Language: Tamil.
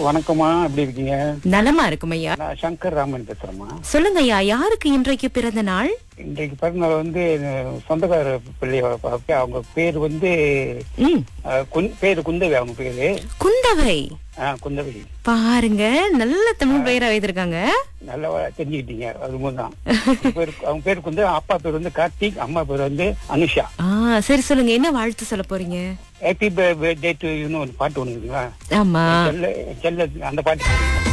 வணக்கம்மா எப்படி இருக்கீங்க நலமா இருக்கும் ஐயா நான் சங்கர் ராமன் பேசுறேம்மா சொல்லுங்க ஐயா யாருக்கு இன்றைக்கு பிறந்த நாள் இன்றைக்கு பிறந்தநாள் வந்து எங்க சொந்தக்கார பிள்ளையோட பாப்பா. அவங்க பேர் வந்து ம் அஹ், குந்- பேரு குந்தவி அவங்க பேரு குந்தவை ஆ, குந்தவி பாருங்க நல்ல தமிழ் பெயரா வைத்திருக்காங்க நல்லா தெரிஞ்சுக்கிட்டீங்க அது தான் பேர் அவங்க பேர் குந்தவி அப்பா பேர் வந்து கார்த்திக் அம்மா பேர் வந்து அனுஷா ஆ சரி சொல்லுங்க என்ன வாழ்த்து சொல்ல போறீங்க ஹாப்பி பர்த்டே டு யூன்னு ஒரு பாட்டு ஒண்ணுங்களா ஆமா செல்ல செல்ல அந்த பாட்டு